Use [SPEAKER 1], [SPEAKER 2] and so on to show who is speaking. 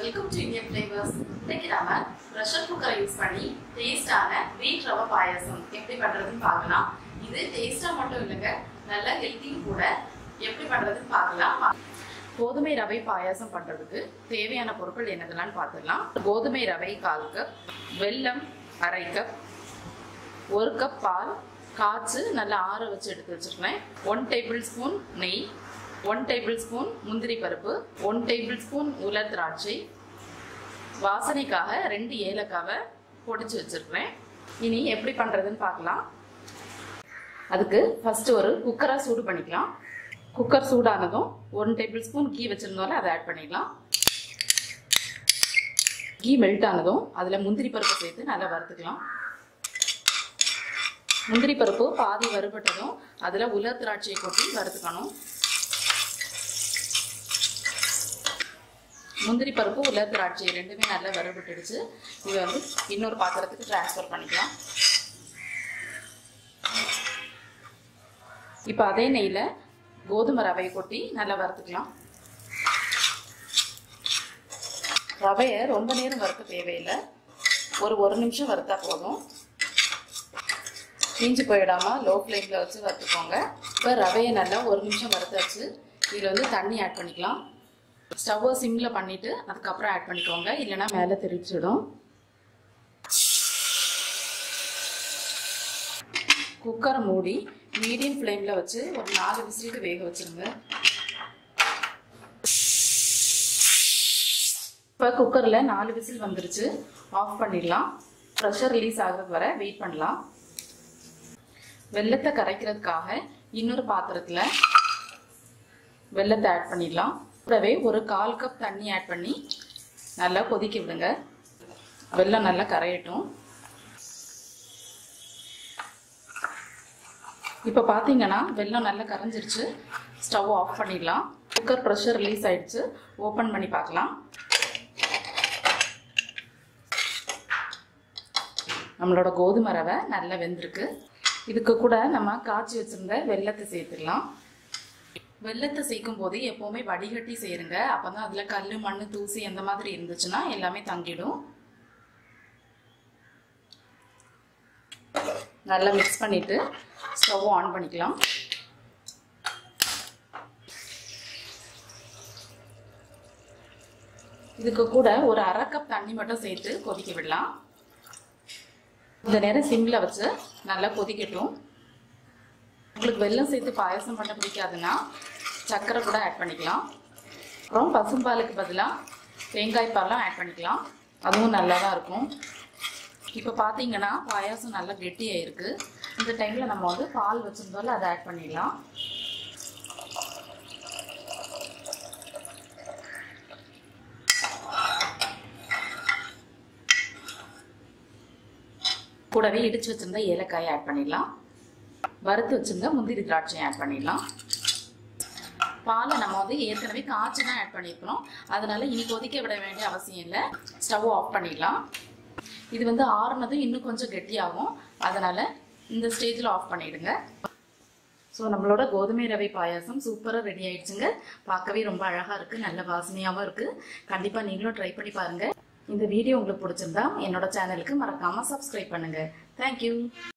[SPEAKER 1] welcome to Indian flavours இன்னைக்கு நாம pressure குக்கரை யூஸ் பண்ணி டேஸ்டான வீட் ரவை பாயாசம் எப்படி பண்றதுன்னு பார்க்கலாம் இது டேஸ்டா மட்டும் இல்லைங்க நல்ல ஹெல்த்தியும் கூட எப்படி பண்றதுன்னு பார்க்கலாம் கோதுமை ரவை பாயாசம் பண்றதுக்கு தேவையான பொருட்கள் என்னதெல்லாம் பார்த்துடலாம் கோதுமை ரவை கால் கப் வெல்லம் அரை கப் ஒரு கப் பால் காய்ச்சி நல்லா ஆற வச்சு எடுத்து வச்சிருக்கேன் ஒன் டேபிள் ஸ்பூன் நெய் ஒன் டேபிள் ஸ்பூன் முந்திரி பருப்பு ஒன் டேபிள் ஸ்பூன் உலர் திராட்சை வாசனைக்காக ரெண்டு ஏலக்காவை பொடிச்சு வச்சிருக்கிறேன் இனி எப்படி பண்ணுறதுன்னு பார்க்கலாம் அதுக்கு ஃபர்ஸ்ட் ஒரு குக்கரை சூடு பண்ணிக்கலாம் குக்கர் சூடானதும் ஒன் டேபிள் ஸ்பூன் கீ வச்சிருந்தோம்ல அதை ஆட் பண்ணிடலாம் கீ மெல்ட் ஆனதும் அதில் முந்திரி பருப்பு சேர்த்து நல்லா வறுத்துக்கலாம் முந்திரி பருப்பு பாதி வறுபட்டதும் அதில் உலர் திராட்சையை கொட்டி வறுத்துக்கணும் முந்திரி பருப்பு உலர் திராட்சை ரெண்டுமே நல்லா வறுபட்டுடுச்சு இது வந்து இன்னொரு பாத்திரத்துக்கு டிரான்ஸ்ஃபர் பண்ணிக்கலாம் இப்போ அதே நெய்யில் கோதுமை ரவையை கொட்டி நல்லா வறுத்துக்கலாம் ரவையை ரொம்ப நேரம் வறுக்க தேவையில்லை ஒரு ஒரு நிமிஷம் வறுத்தா போதும் தீஞ்சு போயிடாமல் லோ ஃப்ளேமில் வச்சு வறுத்துக்கோங்க இப்போ ரவையை நல்லா ஒரு நிமிஷம் வறுத்தாச்சு இதில் வந்து தண்ணி ஆட் பண்ணிக்கலாம் ஸ்டவ்வை சிம்மில் பண்ணிவிட்டு அதுக்கப்புறம் ஆட் பண்ணிக்கோங்க இல்லைன்னா மேலே தெரிச்சிடும் குக்கரை மூடி மீடியம் ஃப்ளேமில் வச்சு ஒரு நாலு விசிலுக்கு வேக வச்சுருங்க இப்போ குக்கரில் நாலு விசில் வந்துருச்சு ஆஃப் பண்ணிடலாம் ப்ரெஷர் ரிலீஸ் ஆகிறது வரை வெயிட் பண்ணலாம் வெள்ளத்தை கரைக்கிறதுக்காக இன்னொரு பாத்திரத்தில் வெள்ளத்தை ஆட் பண்ணிடலாம் கூடவே ஒரு கால் கப் தண்ணி ஆட் பண்ணி நல்லா கொதிக்க விடுங்க வெள்ளம் நல்லா கரையட்டும் இப்போ பார்த்தீங்கன்னா வெள்ளம் நல்லா கரைஞ்சிருச்சு ஸ்டவ் ஆஃப் பண்ணிடலாம் குக்கர் ப்ரெஷர் ரிலீஸ் ஆயிடுச்சு ஓப்பன் பண்ணி பார்க்கலாம் நம்மளோட கோதுமை ரவை நல்லா வெந்திருக்கு இதுக்கு கூட நம்ம காய்ச்சி வச்சிருந்த வெள்ளத்தை சேர்த்துடலாம் வெள்ளத்தை சேர்க்கும் போது எப்போவுமே வடிகட்டி சேருங்க அப்போ தான் அதில் கல் மண் தூசி அந்த மாதிரி இருந்துச்சுன்னா எல்லாமே தங்கிடும் நல்லா மிக்ஸ் பண்ணிட்டு ஸ்டவ் ஆன் பண்ணிக்கலாம் இதுக்கு கூட ஒரு அரை கப் தண்ணி மட்டும் சேர்த்து கொதிக்க விடலாம் இந்த நேரம் சிம்மில் வச்சு நல்லா கொதிக்கட்டும் உங்களுக்கு வெல்லம் சேர்த்து பாயசம் பண்ண பிடிக்காதுன்னா சர்க்கரை கூட ஆட் பண்ணிக்கலாம் அப்புறம் பசும்பாலுக்கு பதிலாக தேங்காய் பாலாம் ஆட் பண்ணிக்கலாம் அதுவும் நல்லா தான் இருக்கும் இப்போ பார்த்தீங்கன்னா பாயாசம் நல்லா கெட்டியாக இருக்குது இந்த டைமில் நம்ம வந்து பால் வச்சுருந்தோம்ல அதை ஆட் பண்ணிடலாம் கூடவே இடிச்சு வச்சிருந்த ஏலக்காயை ஆட் பண்ணிடலாம் வறுத்து வச்சிருந்த முந்திரி திராட்சையை ஆட் பண்ணிடலாம் பாலை நம்ம வந்து ஏற்கனவே காய்ச்சி தான் ஆட் பண்ணியிருக்கணும் அதனால இனி கொதிக்க விட வேண்டிய அவசியம் இல்லை ஸ்டவ் ஆஃப் பண்ணிடலாம் இது வந்து ஆறுனதும் இன்னும் கொஞ்சம் கெட்டியாகும் அதனால இந்த ஸ்டேஜில் ஆஃப் பண்ணிடுங்க ஸோ நம்மளோட கோதுமை ரவை பாயாசம் சூப்பராக ரெடி ஆயிடுச்சுங்க பார்க்கவே ரொம்ப அழகாக இருக்குது நல்ல வாசனையாகவும் இருக்குது கண்டிப்பாக நீங்களும் ட்ரை பண்ணி பாருங்கள் இந்த வீடியோ உங்களுக்கு பிடிச்சிருந்தா என்னோட சேனலுக்கு மறக்காமல் சப்ஸ்கிரைப் பண்ணுங்கள் தேங்க்யூ